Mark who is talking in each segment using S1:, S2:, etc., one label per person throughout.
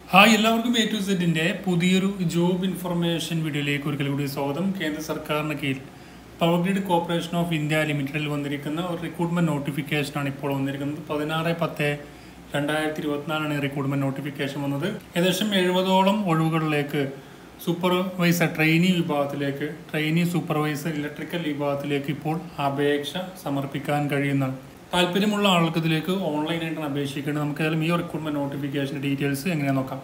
S1: hi എല്ലാവർക്കും A to സെറ്റിന്റെ പുതിയൊരു ജോബ് ഇൻഫർമേഷൻ വീഡിയോയിലേക്ക് ഒരിക്കൽ കൂടി സ്വാഗതം കേന്ദ്ര സർക്കാരിന് കീഴിൽ power grid corporation of India ലിമിറ്റഡിൽ വന്നിരിക്കുന്ന ഒരു റിക്രൂട്ട്മെന്റ് നോട്ടിഫിക്കേഷനാണ് ഇപ്പോൾ വന്നിരിക്കുന്നത് പതിനാറ് പത്ത് രണ്ടായിരത്തി ഇരുപത്തിനാലാണ് ഈ റിക്രൂട്ട്മെന്റ് നോട്ടിഫിക്കേഷൻ വന്നത് ഏകദേശം എഴുപതോളം ഒഴിവുകളിലേക്ക് സൂപ്പർവൈസർ ട്രെയിനി വിഭാഗത്തിലേക്ക് ട്രെയിനി സൂപ്പർവൈസർ ഇലക്ട്രിക്കൽ വിഭാഗത്തിലേക്ക് ഇപ്പോൾ അപേക്ഷ സമർപ്പിക്കാൻ കഴിയുന്നതാണ് താല്പര്യമുള്ള ആൾക്ക് ഇതിലേക്ക് ഓൺലൈനായിട്ടാണ് അപേക്ഷിക്കേണ്ടത് നമുക്ക് ഏതായാലും ഈ റിക്രൂട്ട്മെന്റ് നോട്ടിഫിക്കേഷൻ ഡീറ്റെയിൽസ് എങ്ങനെ നോക്കാം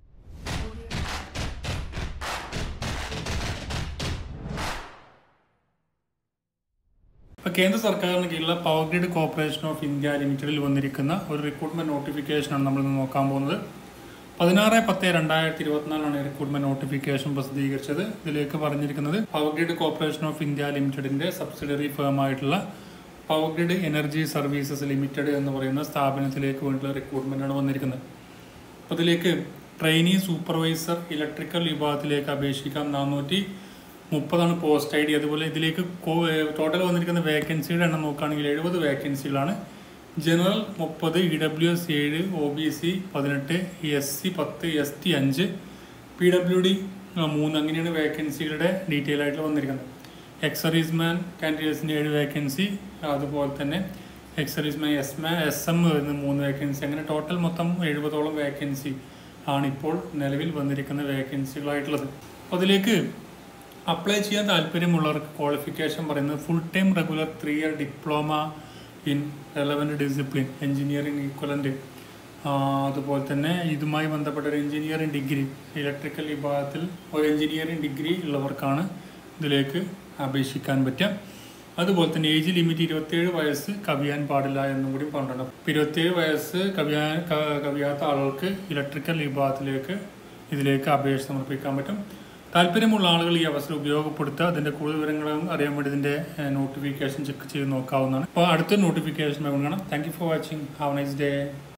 S1: ഇപ്പോൾ കേന്ദ്ര സർക്കാരിന് കീഴിലുള്ള power grid corporation of India ലിമിറ്റഡിൽ വന്നിരിക്കുന്ന ഒരു റിക്രൂട്ട്മെന്റ് നോട്ടിഫിക്കേഷനാണ് നമ്മൾ ഇന്ന് നോക്കാൻ പോകുന്നത് പതിനാറ് പത്ത് രണ്ടായിരത്തി ഇരുപത്തിനാലാണ് റിക്രൂട്ട്മെന്റ് നോട്ടിഫിക്കേഷൻ പ്രസിദ്ധീകരിച്ചത് ഇതിലേക്ക് പറഞ്ഞിരിക്കുന്നത് power grid corporation of India ലിമിറ്റഡിന്റെ സബ്സിഡറി ഫേമായിട്ടുള്ള power grid energy services limited എന്ന് പറയുന്ന സ്ഥാപനത്തിലേക്ക് വേണ്ടിയുള്ള റിക്രൂട്ട്മെന്റാണ് വന്നിരിക്കുന്നത് അപ്പോൾ ഇതിലേക്ക് ട്രെയിനി സൂപ്പർവൈസർ ഇലക്ട്രിക്കൽ വിഭാഗത്തിലേക്ക് അപേക്ഷിക്കാം നാനൂറ്റി മുപ്പതാണ് പോസ്റ്റ് ഐ ഡി അതുപോലെ ഇതിലേക്ക് ടോട്ടൽ വന്നിരിക്കുന്ന വേക്കൻസിയുടെ എണ്ണം നോക്കുകയാണെങ്കിൽ എഴുപത് വേക്കൻസികളാണ് ജനറൽ മുപ്പത് ഇ ഡബ്ല്യു എസ് ഏഴ് ഒ ബി സി പതിനെട്ട് എസ് സി പത്ത് എസ് ടി അഞ്ച് പി ഡബ്ല്യു ഡി മൂന്ന് അങ്ങനെയാണ് വേക്കൻസികളുടെ ഡീറ്റെയിൽ ആയിട്ട് വന്നിരിക്കുന്നത് എക്സ് സർവീസ്മാൻ കാൻഡിഡേറ്റ്സിന് ഏഴ് വേക്കൻസി അതുപോലെ തന്നെ ex serviceman S man S M വരുന്ന മൂന്ന് വേക്കൻസി അങ്ങനെ ടോട്ടൽ മൊത്തം എഴുപതോളം വേക്കൻസി ആണ് ഇപ്പോൾ നിലവിൽ വന്നിരിക്കുന്ന വേക്കൻസികളായിട്ടുള്ളത് അപ്പോൾ അതിലേക്ക് അപ്ലൈ ചെയ്യാൻ താല്പര്യമുള്ളവർക്ക് ക്വാളിഫിക്കേഷൻ പറയുന്നത് full time regular three year diploma in relevant discipline engineering equivalent അതുപോലെ തന്നെ ഇതുമായി ബന്ധപ്പെട്ട ഒരു എഞ്ചിനീയറിംഗ് ഡിഗ്രി ഇലക്ട്രിക്കൽ വിഭാഗത്തിൽ ഒരു എഞ്ചിനീയറിംഗ് ഡിഗ്രി ഉള്ളവർക്കാണ് ഇതിലേക്ക് അപേക്ഷിക്കാൻ പറ്റുക അതുപോലെ തന്നെ ഏജ് ലിമിറ്റ് ഇരുപത്തിയേഴ് വയസ്സ് കവിയാൻ പാടില്ല എന്നും കൂടി പറഞ്ഞിട്ടുണ്ട് അപ്പോൾ ഇരുപത്തിയേഴ് വയസ്സ് കവിയാൻ ക- കവിയാത്ത ആളുകൾക്ക് ഇലക്ട്രിക്കൽ വിഭാഗത്തിലേക്ക് ഇതിലേക്ക് അപേക്ഷ സമർപ്പിക്കാൻ പറ്റും താല്പര്യമുള്ള ആളുകൾ ഈ അവസരം ഉപയോഗപ്പെടുത്തുക അതിൻ്റെ കൂടുതൽ വിവരങ്ങളും അറിയാൻ വേണ്ടി ഇതിൻ്റെ നോട്ടിഫിക്കേഷൻ ചെക്ക് ചെയ്ത് നോക്കാവുന്നതാണ് അപ്പോൾ അടുത്ത നോട്ടിഫിക്കേഷൻ കാണാം thank you for watching have nice day